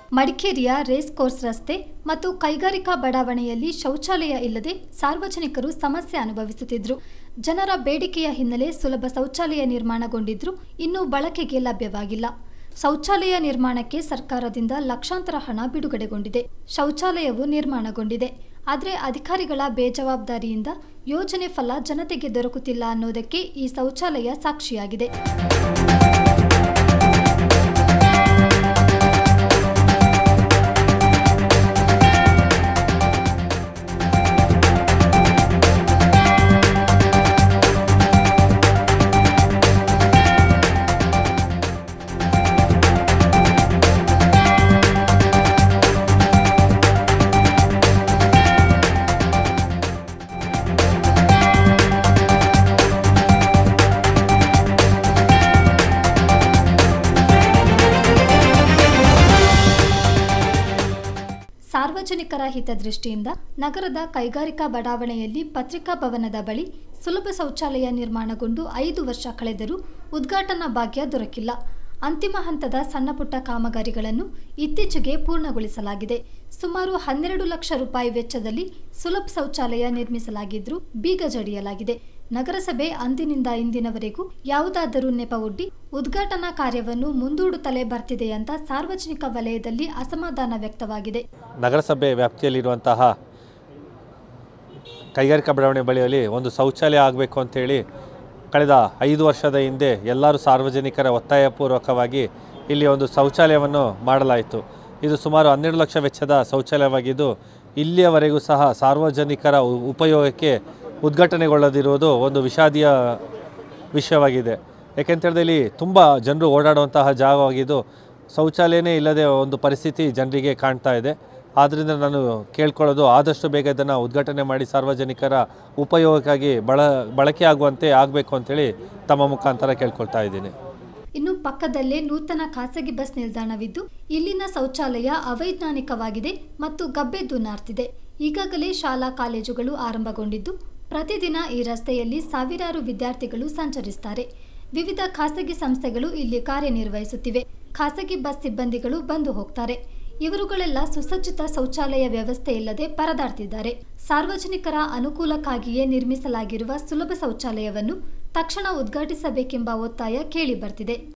ಮಡಿಕೇರಿಯ race course ರಸ್ತೆ ಮತ್ತು ಕೈಗಾರಿಕಾ ಬಡಾವಣೆಯಲ್ಲಿ ಶೌಚಾಲಯ ಇಲ್ಲದೆ ಸಾರ್ವಜನಿಕರು ಸಮಸ್ಯೆ ಅನುಭವಿಸುತ್ತಿದ್ರು ಜನರ ಬೇಡಿಕೆಯ ಹಿನ್ನೆಲೆ ಸುಲಭ ಶೌಚಾಲಯ ನಿರ್ಮಾಣಗೊಂಡಿದ್ರು ಇನ್ನೂ ಬಳಕೆಗೆ ಲಭ್ಯವಾಗಿಲ್ಲ ಶೌಚಾಲಯ ನಿರ್ಮಾಣಕ್ಕೆ ಸರ್ಕಾರದಿಂದ ಲಕ್ಷಾಂತರ ಹಣ ಬಿಡುಗಡೆಗೊಂಡಿದೆ ಶೌಚಾಲಯವು ನಿರ್ಮಾಣಗೊಂಡಿದೆ ಆದರೆ ಅಧಿಕಾರಿಗಳ ಬೇಜವಾಬ್ದಾರಿಯಿಂದ ಯೋಜನೆ ಫಲ ಜನತೆಗೆ ದೊರಕುತ್ತಿಲ್ಲ ಅನ್ನೋದಕ್ಕೆ ಈ ಶೌಚಾಲಯ ಸಾಕ್ಷಿಯಾಗಿದೆ ಸಾರ್ವಜನಿಕರ ಹಿತದೃಷ್ಟಿಯಿಂದ ನಗರದ ಕೈಗಾರಿಕಾ ಬಡಾವಣೆಯಲ್ಲಿ ಪತ್ರಿಕಾ ಭವನದ ಬಳಿ ಸುಲಭ ಶೌಚಾಲಯ ನಿರ್ಮಾಣಗೊಂಡು ಐದು ವರ್ಷ ಕಳೆದರೂ ಉದ್ಘಾಟನಾ ಭಾಗ್ಯ ದೊರಕಿಲ್ಲ ಅಂತಿಮ ಹಂತದ ಸಣ್ಣಪುಟ್ಟ ಕಾಮಗಾರಿಗಳನ್ನು ಇತ್ತೀಚೆಗೆ ಪೂರ್ಣಗೊಳಿಸಲಾಗಿದೆ ಸುಮಾರು ಹನ್ನೆರಡು ಲಕ್ಷ ರೂಪಾಯಿ ವೆಚ್ಚದಲ್ಲಿ ಸುಲಭ ಶೌಚಾಲಯ ನಿರ್ಮಿಸಲಾಗಿದ್ರೂ ಬೀಗ ಜಡಿಯಲಾಗಿದೆ ನಗರಸಭೆ ಅಂದಿನಿಂದ ಇಂದಿನವರೆಗೂ ಯಾವುದಾದರೂ ನೆಪವೊಡ್ಡಿ ಉದ್ಘಾಟನಾ ಕಾರ್ಯವನ್ನು ಮುಂದೂಡುತ್ತಲೇ ಬರ್ತಿದೆ ಅಂತ ಸಾರ್ವಜನಿಕ ವಲಯದಲ್ಲಿ ಅಸಮಾಧಾನ ವ್ಯಕ್ತವಾಗಿದೆ ನಗರಸಭೆ ವ್ಯಾಪ್ತಿಯಲ್ಲಿರುವಂತಹ ಕೈಗಾರಿಕಾ ಬಡಾವಣೆ ಬಳಿಯಲ್ಲಿ ಒಂದು ಶೌಚಾಲಯ ಆಗಬೇಕು ಅಂತೇಳಿ ಕಳೆದ ಐದು ವರ್ಷದ ಹಿಂದೆ ಎಲ್ಲರೂ ಸಾರ್ವಜನಿಕರ ಒತ್ತಾಯಪೂರ್ವಕವಾಗಿ ಇಲ್ಲಿ ಒಂದು ಶೌಚಾಲಯವನ್ನು ಮಾಡಲಾಯಿತು ಇದು ಸುಮಾರು ಹನ್ನೆರಡು ಲಕ್ಷ ವೆಚ್ಚದ ಶೌಚಾಲಯವಾಗಿದ್ದು ಇಲ್ಲಿಯವರೆಗೂ ಸಹ ಸಾರ್ವಜನಿಕರ ಉ- ಉಪಯೋಗಕ್ಕೆ ಉದ್ಘಾಟನೆಗೊಳ್ಳದಿರುವುದು ಒಂದು ವಿಷಾದಿಯ ವಿಷಯವಾಗಿದೆ ಯಾಕೆಂತೇಳಿದ್ರೆ ಇಲ್ಲಿ ತುಂಬ ಜನರು ಓಡಾಡುವಂತಹ ಜಾಗವಾಗಿದ್ದು ಶೌಚಾಲಯನೇ ಇಲ್ಲದೆ ಒಂದು ಪರಿಸ್ಥಿತಿ ಜನರಿಗೆ ಕಾಣ್ತಾ ಇದೆ ಆದ್ದರಿಂದ ನಾನು ಕೇಳ್ಕೊಳ್ಳೋದು ಆದಷ್ಟು ಬೇಗ ಇದನ್ನು ಉದ್ಘಾಟನೆ ಮಾಡಿ ಸಾರ್ವಜನಿಕರ ಉಪಯೋಗಕ್ಕಾಗಿ ಬಳ ಬಳಕೆ ಆಗುವಂತೆ ಆಗಬೇಕು ಅಂತೇಳಿ ತಮ್ಮ ಮುಖಾಂತರ ಕೇಳ್ಕೊಳ್ತಾ ಇದ್ದೀನಿ ಇನ್ನು ಪಕ್ಕದಲ್ಲೇ ನೂತನ ಖಾಸಗಿ ಬಸ್ ನಿಲ್ದಾಣವಿದ್ದು ಇಲ್ಲಿನ ಶೌಚಾಲಯ ಅವೈಜ್ಞಾನಿಕವಾಗಿದೆ ಮತ್ತು ಗಬ್ಬೆದ್ದು ನಾರ್ತಿದೆ ಈಗಾಗಲೇ ಶಾಲಾ ಕಾಲೇಜುಗಳು ಆರಂಭಗೊಂಡಿದ್ದು ಪ್ರತಿದಿನ ಈ ರಸ್ತೆಯಲ್ಲಿ ಸಾವಿರಾರು ವಿದ್ಯಾರ್ಥಿಗಳು ಸಂಚರಿಸುತ್ತಾರೆ ವಿವಿಧ ಖಾಸಗಿ ಸಂಸ್ಥೆಗಳು ಇಲ್ಲಿ ಕಾರ್ಯನಿರ್ವಹಿಸುತ್ತಿವೆ ಖಾಸಗಿ ಬಸ್ ಸಿಬ್ಬಂದಿಗಳು ಬಂದು ಹೋಗ್ತಾರೆ ಇವರುಗಳೆಲ್ಲ ಸುಸಜ್ಜಿತ ಶೌಚಾಲಯ ವ್ಯವಸ್ಥೆ ಇಲ್ಲದೆ ಪರದಾಡ್ತಿದ್ದಾರೆ ಸಾರ್ವಜನಿಕರ ಅನುಕೂಲಕ್ಕಾಗಿಯೇ ನಿರ್ಮಿಸಲಾಗಿರುವ ಸುಲಭ ಶೌಚಾಲಯವನ್ನು ತಕ್ಷಣ ಉದ್ಘಾಟಿಸಬೇಕೆಂಬ ಒತ್ತಾಯ ಕೇಳಿ ಬರ್ತಿದೆ